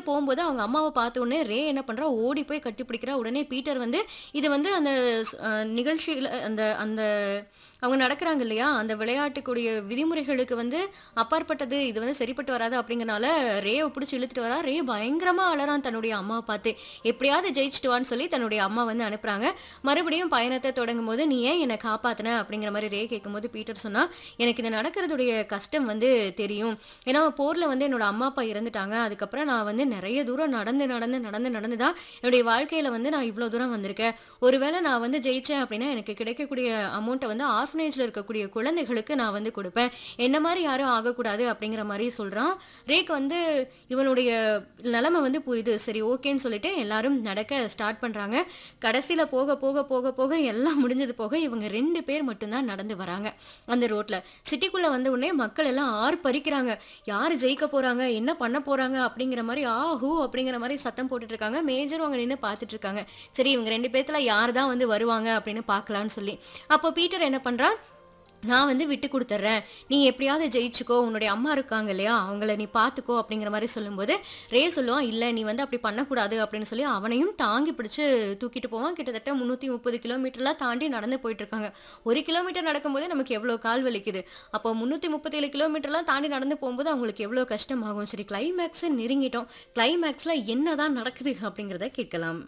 போகும்போது அவங்க அம்மாவை பார்த்த உடனே ரே என்ன பண்றா ஓடி போய் கட்டி பிடிக்கிறா உடனே பீட்டர் வந்து இது வந்து அந்த அஹ், நிகழ்ச்சியில அந்த அந்த அவங்க நடக்கிறாங்க இல்லையா அந்த விளையாட்டுக்குரிய விதிமுறைகளுக்கு வந்து அப்பாற்பட்டது இது வந்து சரிப்பட்டு வராது அப்படிங்கறனால ரேவை பிடிச்சி இழுத்துட்டு வரா ரே பயங்கரமா அலறான் தன்னுடைய அம்மாவை பார்த்து எப்படியாவது ஜெயிச்சுட்டு வான்னு சொல்லி தன்னுடைய அம்மா வந்து அனுப்புறாங்க மறுபடியும் பயணத்தை தொடங்கும் போது நீ ஏன் என்னை காப்பாத்தின அப்படிங்கிற மாதிரி ரே கேட்கும்போது பீட்டர் சொன்னா எனக்கு இது நடக்கிறதுடைய கஷ்டம் வந்து தெரியும் ஏன்னா போர்ல வந்து என்னோட அம்மா அப்பா இறந்துட்டாங்க அதுக்கப்புறம் நான் வந்து நிறைய தூரம் நடந்து நடந்து நடந்து நடந்து தான் என்னுடைய வாழ்க்கையில வந்து நான் இவ்வளோ தூரம் வந்திருக்கேன் ஒருவேளை நான் வந்து ஜெயிச்சேன் அப்படின்னா எனக்கு கிடைக்கக்கூடிய அமௌண்ட்டை வந்து ஆர்ஃபனேஜ்ல இருக்கக்கூடிய குழந்தைகளுக்கு நான் வந்து கொடுப்பேன் என்ன மாதிரி யாரும் ஆகக்கூடாது அப்படிங்கிற மாதிரி சொல்றான் ரேக் வந்து இவனுடைய நிலைமை வந்து புரியுது சரி ஓகேன்னு சொல்லிட்டு எல்லாரும் நடக்க ஸ்டார்ட் பண்றாங்க கடைசியில போக போக போக போக எல்லாம் முடிஞ்சது போக இவங்க ரெண்டு பேர் மட்டும்தான் நடந்து வராங்க அந்த ரோட்ல சிட்டிக்குள்ள வந்த உடனே மக்கள் எல்லாம் ஆர்ப்பரிக்கிறாங்க யாரு ஜெயிக்க போறாங்க என்ன பண்ண போறாங்க அப்படிங்கிற மாதிரி ஆஹூ அப்படிங்கிற மாதிரி சத்தம் போட்டுட்டு இருக்காங்க மேஜரும் அங்க நின்று பார்த்துட்டு இருக்காங்க சரி இவங்க ரெண்டு பேத்துல யார் தான் வந்து வருவாங்க அப்படின்னு பார்க்கலான்னு சொல்லி அப்போ பீட்டர் என்ன பண்றான் நான் வந்து விட்டு கொடுத்துட்றேன் நீ எப்படியாவது ஜெயிச்சுக்கோ உன்னுடைய அம்மா இருக்காங்க இல்லையா அவங்கள நீ பார்த்துக்கோ அப்படிங்கிற மாதிரி சொல்லும்போது ரே சொல்லுவான் இல்லை நீ வந்து அப்படி பண்ணக்கூடாது அப்படின்னு சொல்லி அவனையும் தாங்கி பிடிச்சு தூக்கிட்டு போவான் கிட்டத்தட்ட முந்நூற்றி முப்பது கிலோமீட்டர்லாம் தாண்டி நடந்து போயிட்டு இருக்காங்க ஒரு கிலோமீட்டர் நடக்கும்போது நமக்கு எவ்வளோ கால் வலிக்குது அப்போ முந்நூற்றி முப்பத்தேழு கிலோமீட்டர்லாம் தாண்டி நடந்து போகும்போது அவங்களுக்கு எவ்வளோ கஷ்டமாகும் சரி கிளைமேக்ஸ் நெருங்கிட்டோம் கிளைமேக்ஸில் என்ன தான் நடக்குது அப்படிங்கிறத கேட்கலாம்